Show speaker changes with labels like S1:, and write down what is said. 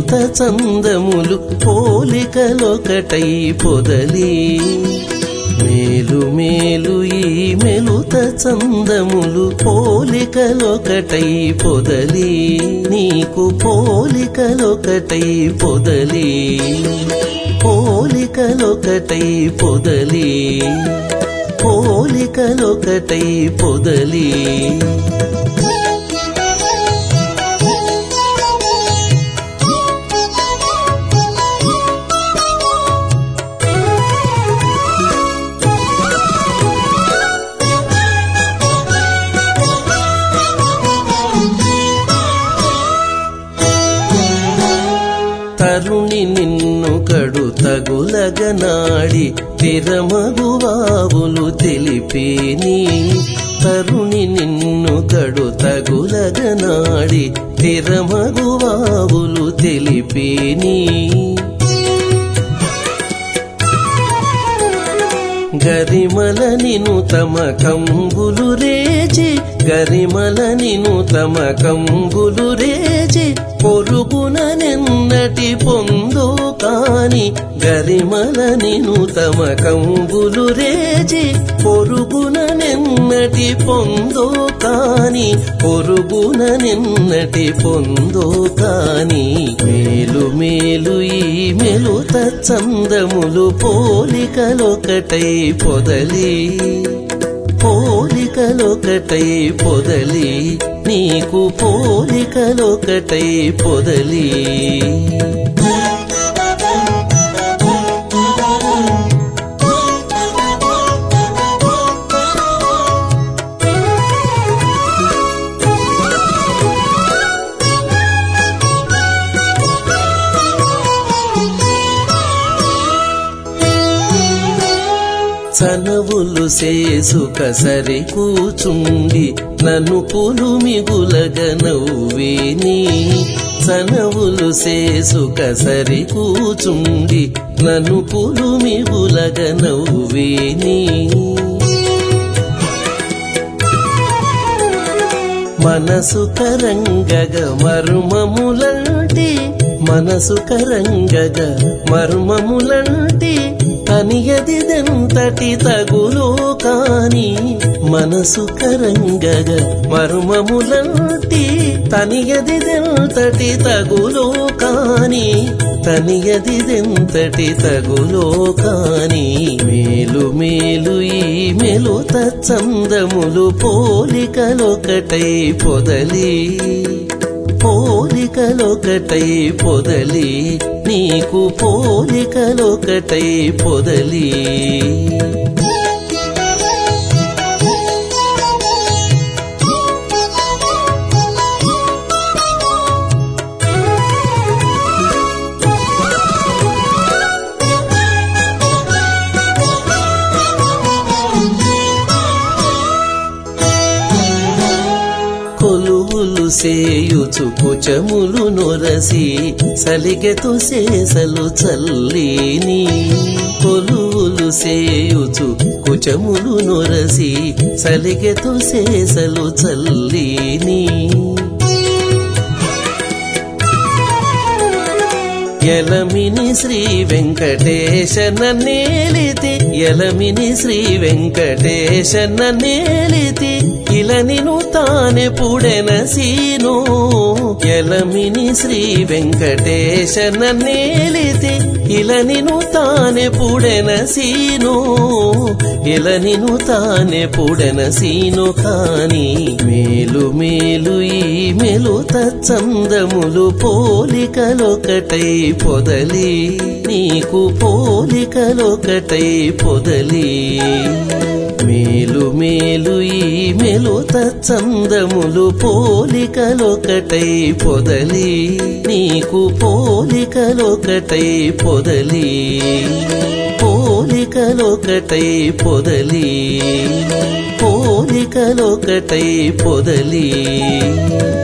S1: మెలుత చందములు పోలికలొకటై పొదలి మేలు మేలు ఈ మెలుత చందములు పోలికలొకటై పొదలి నీకు పోలికలొకటై పొదలి పోలికలొకటై పొదలి పోలికలొకటై పొదలి తరుణి నిన్ను కడు తగులగనాడి తిరమగువావులు తెలిపేని తరుణి నిన్ను కడు తగులగనాడి తిరమగువావులు తెలిపేని గరిమల నిను తమ కంబులు రేచి గరిమల నిను తమ కంబులు రేచి పొరుగున నిన్నటి పొందో కాని గరిమల నిను తమ కంబులు రేచి పొరుగున నిన్నటి పొందో కాని పొరుగున నిన్నటి పొందో కాని మేలు మేలు ఈ మెలుత చందములు పోలికలొకటై పొదలి పోలికలొకటై పొదలి నీకు పోలికలొకటై పొదలి చనవులు సేసుక సరి కూచుండి నన్ను పులు మిగులగ నవ్వేని చనవులు సేసుక సరి కూచుండి నన్ను పులు మిగులగ నవ్వేని మనసు కరంగగ మర్మములంటి మనసు కరంగగ మర్మములంటి తనియదిదెంతటి తగులో కాని మనసు కరంగగ మర్మములంటి తనియదిదెంతటి తగులో కాని తనియదిదెంతటి తగులో కాని మేలు మేలు ఈ మెలుత చందములు పోలికలొకటై పొదలి పోలికలొకటై పొదలి నీకు పోలికలొకటై పొదలి కొలువులు సేయుచు కుచములు నొరసి సలిగెతు సేసలు చల్లేని కొలువులు సేయుచు కుచములు నొరసి సలిగెతు సేసలు చల్లేని ఎలమిని శ్రీ వెంకటేశన నేలితి ఎలమిని శ్రీ వెంకటేశన నేలితి ఇల నిను తానే పుడెన సీను ఎలమిని శ్రీ వెంకటేశన నేలితి ఇల నిను తానే పుడెన సీను ఇల నిను తానే పుడెన సీను కాని మేలు మేలు ఈ మెలుత చందములు పోలికలొకటై పొదలి నీకు పోలికలొకటై పొదలి మేలు మేలు ఈ మెలుత చందములు పోలికలొకటై పొదలి నీకు పోలికలొకటై పొదలి పోలికలొకటై పొదలి పోలికలొకటై పొదలి